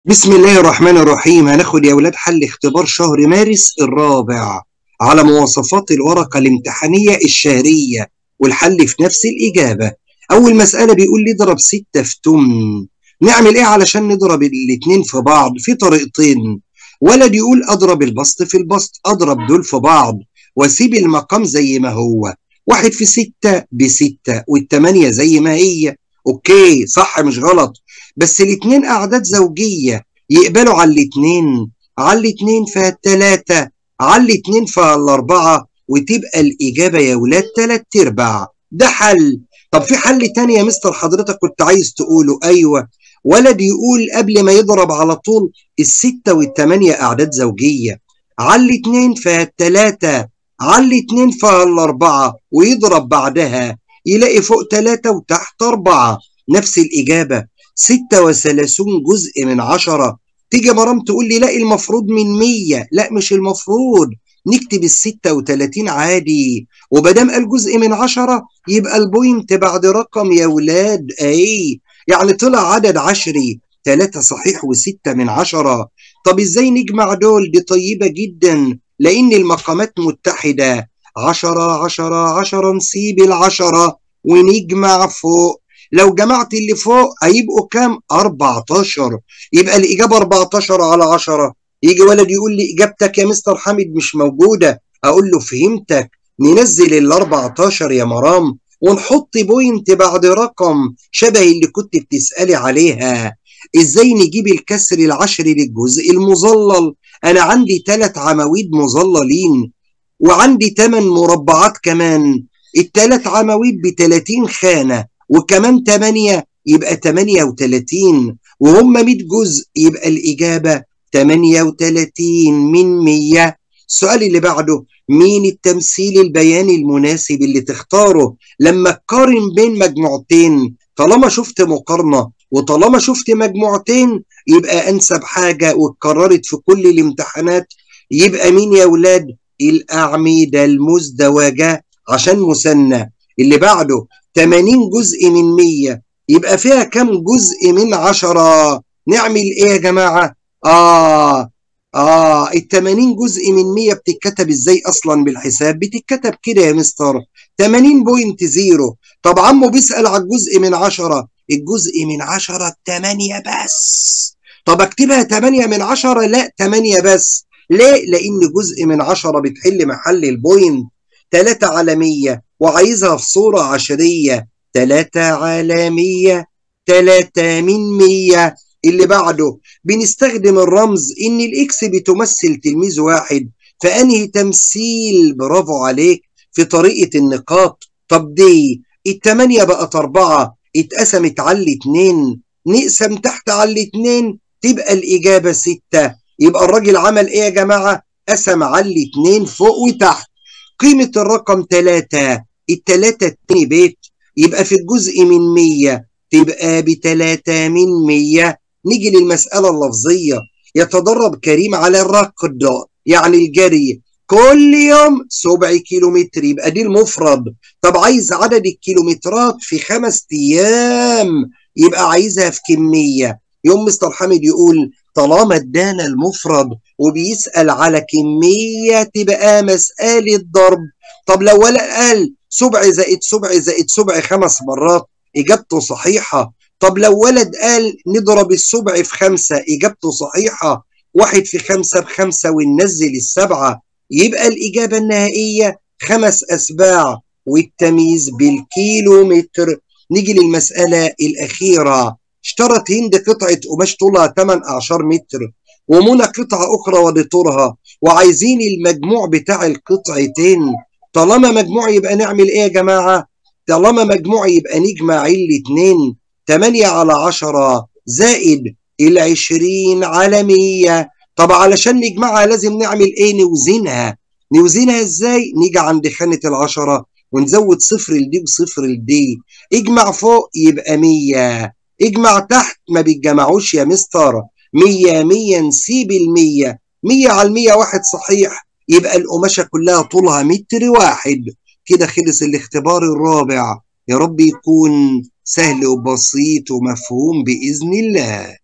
بسم الله الرحمن الرحيم هناخد يا ولاد حل اختبار شهر مارس الرابع على مواصفات الورقة الامتحانية الشهرية والحل في نفس الإجابة أول مسألة بيقول لي اضرب ستة في تمن نعمل إيه علشان نضرب الاتنين في بعض في طريقتين ولد يقول أضرب البسط في البسط أضرب دول في بعض وأسيب المقام زي ما هو واحد في ستة بستة والتمانية زي ما هي أوكي صح مش غلط بس الاتنين أعداد زوجية يقبلوا على الاتنين على الاتنين فالتلاتة على الاتنين فالأربعة وتبقى الإجابة يا ولاد تلات أرباع ده حل طب في حل تاني يا مستر حضرتك كنت عايز تقوله أيوة ولد يقول قبل ما يضرب على طول الستة والتمانية أعداد زوجية على الاتنين فالتلاتة على الاتنين فالأربعة ويضرب بعدها يلاقي فوق تلاتة وتحت أربعة نفس الإجابة ستة وثلاثون جزء من عشرة تيجي مرام تقول لي لا المفروض من مية لا مش المفروض نكتب الستة وتلاتين عادي وبدام قال جزء من عشرة يبقى البوينت بعد رقم يا ولاد اي يعني طلع عدد عشري تلاتة صحيح وستة من عشرة طب ازاي نجمع دول دي طيبة جدا لان المقامات متحدة عشرة عشرة عشرة نسيب العشرة ونجمع فوق لو جمعت اللي فوق هيبقوا كام 14 يبقى الإجابة 14 على 10 يجي ولد يقول لي إجابتك يا مستر حامد مش موجودة أقول له فهمتك ننزل ال 14 يا مرام ونحط بوينت بعد رقم شبه اللي كنت بتسألي عليها ازاي نجيب الكسر العشري للجزء المظلل انا عندي ثلاث عواميد مظللين وعندي ثمان مربعات كمان الثلاث عواميد ب 30 خانه وكمان 8 يبقى 38 وهم 100 جزء يبقى الإجابة 38 من 100 السؤال اللي بعده مين التمثيل البياني المناسب اللي تختاره لما تقارن بين مجموعتين طالما شفت مقارنة وطالما شفت مجموعتين يبقى أنسب حاجة واتكررت في كل الامتحانات يبقى مين يا ولاد الأعمدة المزدوجة عشان مثنى اللي بعده 80 جزء من 100 يبقى فيها كم جزء من 10 نعمل ايه يا جماعه اه اه ال 80 جزء من 100 بتتكتب ازاي اصلا بالحساب بتتكتب كده يا مستر 80.0 طب عمو بيسال على الجزء من 10 الجزء من 10 8 بس طب اكتبها 8 من 10 لا 8 بس ليه لان جزء من 10 بتحل محل البوينت 3 على 100 وعايزها في صورة عشرية تلاتة عالمية تلاتة من مية اللي بعده بنستخدم الرمز إن الإكس بتمثل تلميذ واحد فأنهي تمثيل برافو عليك في طريقة النقاط طب دي التمانية بقت أربعة اتقسمت على الاتنين نقسم تحت على الاتنين تبقى الإجابة ستة يبقى الراجل عمل إيه يا جماعة؟ قسم على الاتنين فوق وتحت قيمة الرقم تلاتة التلاتة التاني بيت يبقى في الجزء من مية تبقى بتلاتة من مية نيجي للمسألة اللفظية يتدرب كريم على الركض يعني الجري كل يوم سبع كيلومتر يبقى دي المفرد طب عايز عدد الكيلومترات في خمس أيام يبقى عايزها في كمية يوم مستر حامد يقول طالما ادانا المفرد وبيسأل على كمية تبقى مسألة ضرب طب لو ولا قال سبع زائد سبع زائد سبع خمس مرات إجابته صحيحة طب لو ولد قال نضرب السبع في خمسة إجابته صحيحة واحد في خمسة بخمسة وننزل السبعة يبقى الإجابة النهائية خمس أسباع والتمييز بالكيلومتر نيجي للمسألة الأخيرة اشترت هند قطعة قماش طولها 8 أعشار متر ومنى قطعة أخرى وديتورها وعايزين المجموع بتاع القطعتين طالما مجموع يبقى نعمل ايه يا جماعة طالما مجموع يبقى نجمع الاتنين 8 على 10 زائد العشرين على 100 طب علشان نجمعها لازم نعمل ايه نوزنها نوزنها ازاي نيجي عند خانة العشرة ونزود صفر لدي وصفر لدي اجمع فوق يبقى 100 اجمع تحت ما بيتجمعوش يا مستر 100 100 نسيب ال 100 100 على 100 واحد صحيح يبقى القماشة كلها طولها متر واحد كده خلص الاختبار الرابع يا رب يكون سهل وبسيط ومفهوم بإذن الله